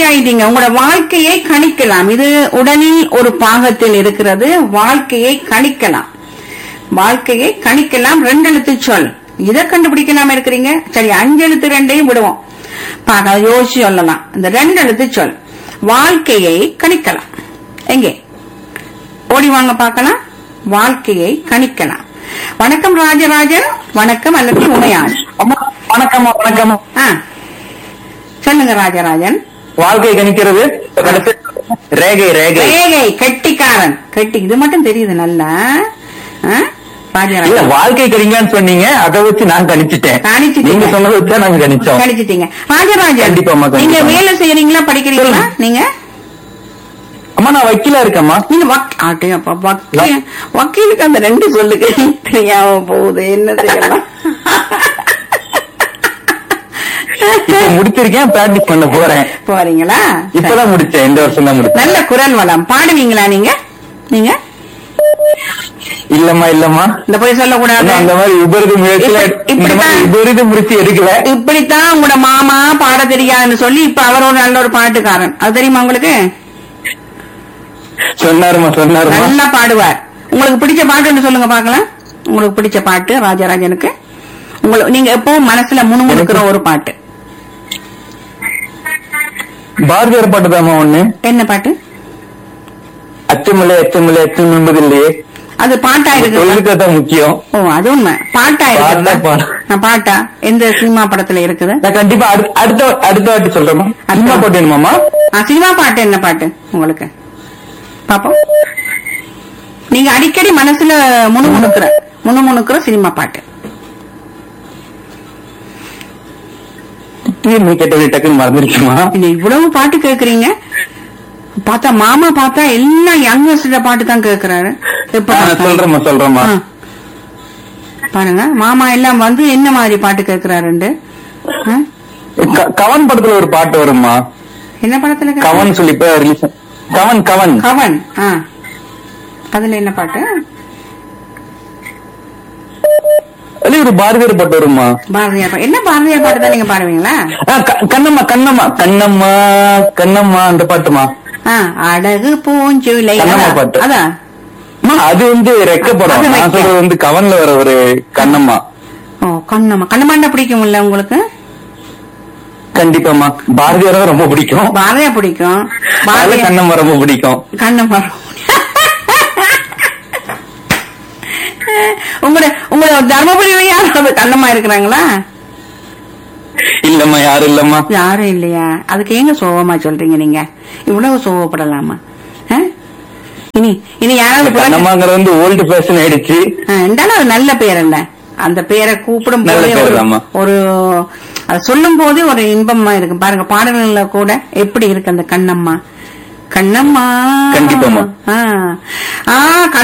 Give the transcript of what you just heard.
ஆயிட்டீங்க உங்களோட வாழ்க்கையை கணிக்கலாம் இது உடலில் ஒரு பாகத்தில் இருக்கிறது வாழ்க்கையை கணிக்கலாம் வாழ்க்கையை கணிக்கலாம் ரெண்டு எழுத்து சொல் இதை கண்டுபிடிக்காம இருக்கிறீங்க சரி அஞ்சு எழுத்து ரெண்டையும் விடுவோம் பார்க்க யோசிச்சு சொல்லலாம் இந்த ரெண்டு எழுத்து சொல் வாழ்க்கையை கணிக்கலாம் எங்கே ஓடி வாங்க பார்க்கலாம் வாழ்க்கையை கணிக்கலாம் வணக்கம் ராஜராஜன் வணக்கம் அல்லது உமையாள் அம்மா வணக்கம் வணக்கம் ஆ சொல்லுங்க ராஜராஜன் வாழ்க்கை கணிக்கிறது அடுத்து ரேகை ரேகை ரேகை கெட்டிக்காரன் கெட்டி இது மட்டும் தெரியுது நல்லா ஆ? இல்ல ராஜராஜன் வாழ்க்கை கணிங்கன்னு சொன்னீங்க அதை வச்சு நான் கணிச்சிட்டேன் கணிச்சிட்டீங்க. நீங்க சொன்னதை வச்சு நாங்க கணிச்சோம் கணிச்சிட்டீங்க ராஜராஜன் கண்டிப்பாம்மா, கண்டிப்பா. நீங்க வேலை செய்யறீங்களா படிக்கிறீங்களா நீங்க அம்மா நான் வக்கீலா இருக்கேம்மா நீங்க வக் ஆட்டே அப்பா வக்கீல் வக்கீலுக்கு அந்த ரெண்டு சொல்லுக்கு தெரியாம போகுது என்ன செய்யலாம் இப்ப முடிச்சிருக்கேன் பிராக்டிஸ் பண்ண போறேன் போறீங்களா இப்பதான் முடிச்சேன் இந்த வருஷம் தான் முடிச்சேன் நல்ல குரல் வளம் பாடுவீங்களா நீங்க நீங்க இல்லம்மா இல்லம்மா இந்த போய் சொல்லக்கூடாது இன்னும் அந்த மாதிரி விபரீத முயற்சியில இப்ப- இந்த மாதிரி இப்படித்தான். விபரீத முயற்சி எடுக்கல இப்படித்தான் உங்களோட மாமா பாட தெரியாதுன்னு சொல்லி இப்ப அவர் ஒரு நல்ல ஒரு பாட்டுக்காரன் அது தெரியுமா உங்களுக்கு சொன்னாருமா சொன்னாருமா நல்லா பாடுவார் உங்களுக்கு பிடிச்ச பாட்டுன்னு சொல்லுங்க பாக்கலாம் உங்களுக்கு பிடிச்ச பாட்டு ராஜராஜனுக்கு உங்களுக்கு நீங்க எப்பவும் மனசுல முணுமுணுக்கிற ஒரு பாட்டு பாரதியார் பாட்டுதாம்மா ஒண்ணு என்ன பாட்டு அச்சமில்லை அச்சமில்லை அச்சம் என்பது இல்லையே அது பாட்டா இருக்கு தொழிலுக்கு தான் முக்கியம் ஓ அது உண்மை பாட்டா பாட்டா, இருக்கு பாட்டா. பாட்டா எந்த சினிமா படத்துல இருக்குது நான் கண்டிப்பா அடுத்த அடுத்த அடுத்த வாட்டி சொல்றேம்மா அம்மா பாட்டு வேணுமாம்மா ஆ, சினிமா பாட்டு என்ன பாட்டு உங்களுக்கு பாப்போம் நீங்க அடிக்கடி மனசுல முணுமுணுக்கிற முணுமுணுக்கிற சினிமா பாட்டு நீ கேட்டது டக்குன்னு மறந்துருச்சுமா இது இவ்வளவு பாட்டு கேக்குறீங்க பார்த்தா மாமா பார்த்தா எல்லாம் யங்ஸ்ட பாட்டு தான் கேக்குறாரு எப்ப பார்த்தாலும். சொல்றேம்மா சொல்றேம்மா ஆ. பாருங்க மாமா எல்லாம் வந்து என்ன மாதிரி பாட்டு கேக்குறாருண்டு ஆ? க- கவன் படத்துல ஒரு பாட்டு வரும்மா என்ன படத்துல கேக்குறாரு? கவன் சொல்லி இப்ப ரிலீஸ் கவன் கவன் கவன் ஆ அதுல என்ன பாட்டு அதுல ஒரு பாரதியார் பாட்டு வரும்மா பாரதியார் பாட்டு என்ன பாரதியார் பாட்டு தான் நீங்க பாடுவீங்களா ஆ, க- கண்ணம்மா கண்ணம்மா கண்ணம்மா கண்ணம்மா அந்த பாட்டுமா ஆ, அழகு பூஞ்சுலை கண்ணம்மா அதான், பாட்டு. அதான் அம்மா, அது வந்து ரெக்க படம் அது நான் ரெக்க. சொல்றது வந்து கவன்ல வர ஒரு கண்ணம்மா ஓ கண்ணம்மா கண்ணம்மாண்டா பிடிக்கும்ல உங்களுக்கு கண்டிப்பாம்மா பாரதியார் தான் ரொம்ப பிடிக்கும் பாரதியா பிடிக்கும் அதுல பாரதியார் கண்ணம்மா ரொம்ப பிடிக்கும் கண்ணம்மா உங்களோட உங்களோட தர்மபுரியில யாராவது கண்ணம்மா இருக்கிறாங்களா இல்லம்மா யாரும் இல்லம்மா யாரும் இல்லையா அதுக்கு ஏங்க சோகமா சொல்றீங்க நீங்க இவ்வளவு சோகப்படலாமா ஆ? இனி இனி யாராவது பிறகு- கண்ணம்மாங்கிறது வந்து ஓல்டு ஃபேஷன் ஆயிடுச்சு ஆ, இருந்தாலும் அது நல்ல பேர் என்ன அந்த பேரை கூப்பிடும் நல்ல போதே பேர் ஒரு- தாம்மா. ஒரு அது சொல்லும் போதே ஒரு இன்பமா இருக்கு பாருங்க பாடல்கள்ல கூட எப்படி இருக்கு அந்த கண்ணம்மா கண்ணம்மா கண்டிப்பாம்மா. ஆ ஆ